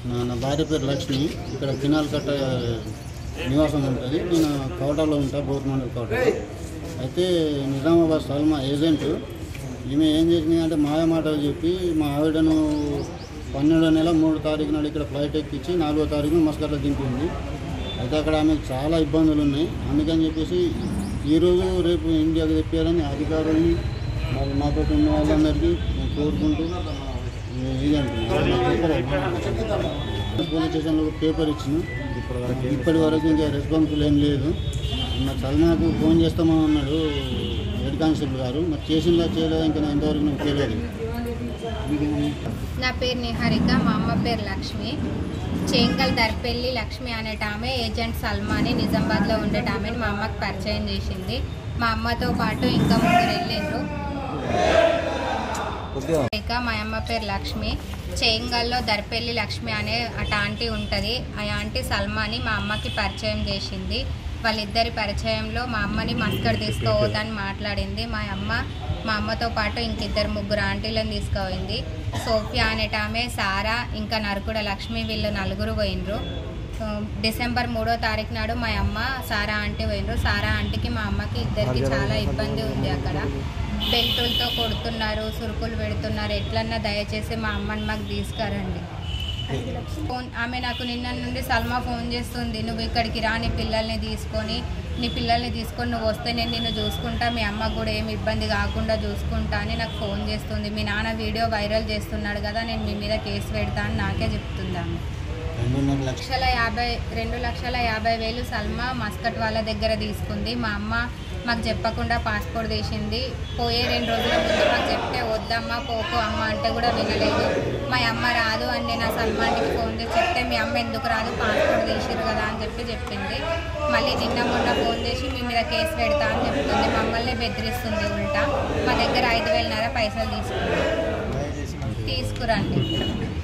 నా నా భార్య పేరు లక్ష్మి ఇక్కడ కినాల్ కట్ట నివాసం ఉంటుంది నేను కవటాలో ఉంటా బోత్ మండల్ కవటాలో అయితే నిజామాబాద్ సల్మా ఏజెంట్ ఈమె ఏం చేసింది అంటే మాయ మాటలు చెప్పి మా ఆవిడను పన్నెండో నెల మూడో తారీఖు నాడు ఇక్కడ ఫ్లైట్ ఎక్కించి నాలుగో తారీఖున మస్కట్లో దింపింది అయితే అక్కడ ఆమెకు చాలా ఇబ్బందులు ఉన్నాయి అందుకని చెప్పేసి ఈరోజు రేపు ఇండియాకి తెప్పారని అధికారుల్ని మరి నాతో ఉన్న వాళ్ళందరికీ నేను కోరుకుంటూ ఇది అంటున్నాను పోలీస్ స్టేషన్లో ఒక పేపర్ ఇచ్చిన ఇప్పటి వరకు ఇంకా రెస్పాన్సిబుల్ ఏం లేదు మా సల్మాకు ఫోన్ చేస్తామని అన్నాడు హెడ్ కానిస్టేబుల్ గారు మరి చేసిందా చేయలేదా ఇంకా నాకు ఇంతవరకు నాకు తెలియదు నా పేరు నిహారిక మా అమ్మ పేరు లక్ష్మి చేంకల్ దర్పెల్లి లక్ష్మి అనేట ఆమె ఏజెంట్ సల్మాని నిజామాబాద్లో ఉండేట ఆమెను మా అమ్మకి పరిచయం చేసింది మా అమ్మతో పాటు ఇంకా ముగ్గురు వెళ్ళిండ్రు ఇక మా అమ్మ పేరు లక్ష్మి చేంగల్లో దర్పెల్లి లక్ష్మి అనే అట ఆంటీ ఉంటుంది ఆ ఆంటీ సల్మాని మా అమ్మకి పరిచయం చేసింది వాళ్ళిద్దరి పరిచయంలో మా అమ్మని మస్కడ్ తీసుకోవద్దని మాట్లాడింది మా అమ్మ మా అమ్మతో పాటు ఇంకిద్దరు ముగ్గురు ఆంటీలను తీసుకుపోయింది సోఫియా అనేట ఆమె సారా ఇంకా నరకుడ లక్ష్మి వీళ్ళు నలుగురు పోయినరు ఆ, డిసెంబర్ మూడో తారీఖు నాడు మా అమ్మ సారా ఆంటీ పోయినరు సారా ఆంటీకి మా అమ్మకి ఇద్దరికి చాలా ఇబ్బంది ఉంది అక్కడ బెల్టులతో కొడుతున్నారు సురుకులు పెడుతున్నారు ఎట్లన్నా దయచేసి మా అమ్మని మాకు తీసుకురండి ఫోన్ ఆమె నాకు నిన్న నుండి సల్మా ఫోన్ చేస్తుంది నువ్వు ఇక్కడికి రా నీ పిల్లల్ని తీసుకొని నీ పిల్లల్ని తీసుకొని నువ్వు వస్తే నేను నిన్ను చూసుకుంటా మీ అమ్మకు కూడా ఏమి ఇబ్బంది కాకుండా చూసుకుంటా అని నాకు ఫోన్ చేస్తుంది మీ నాన్న వీడియో వైరల్ చేస్తున్నాడు కదా నేను మీ మీద కేసు పెడతా అని నాకే చెప్తుంది ఆమె రెండున్నర లక్ష లక్షల యాభై రెండు లక్షల యాభై వేలు సల్మా మస్కట్ వాళ్ళ దగ్గర తీసుకుంది మా అమ్మ మాకు చెప్పకుండా పాస్పోర్ట్ తీసింది పోయే రెండు రోజుల ముందు మాకు చెప్తే వద్దమ్మా పోకు అమ్మ అంటే కూడా వినలేదు మా అమ్మ రాదు అని నేను ఆ సల్మాన్కి ఫోన్ చేసి చెప్తే మీ అమ్మ ఎందుకు రాదు పాస్పోర్ట్ తీసిరు కదా అని చెప్పి చెప్పింది మళ్ళీ నిన్న మొన్న ఫోన్ చేసి మీ మీద కేసు పెడతా అని చెప్తుంది మమ్మల్ని బెదిరిస్తుంది ఉల్టా మా దగ్గర ఐదు వేలన్నర పైసలు తీసుకుంది తీసుకురండి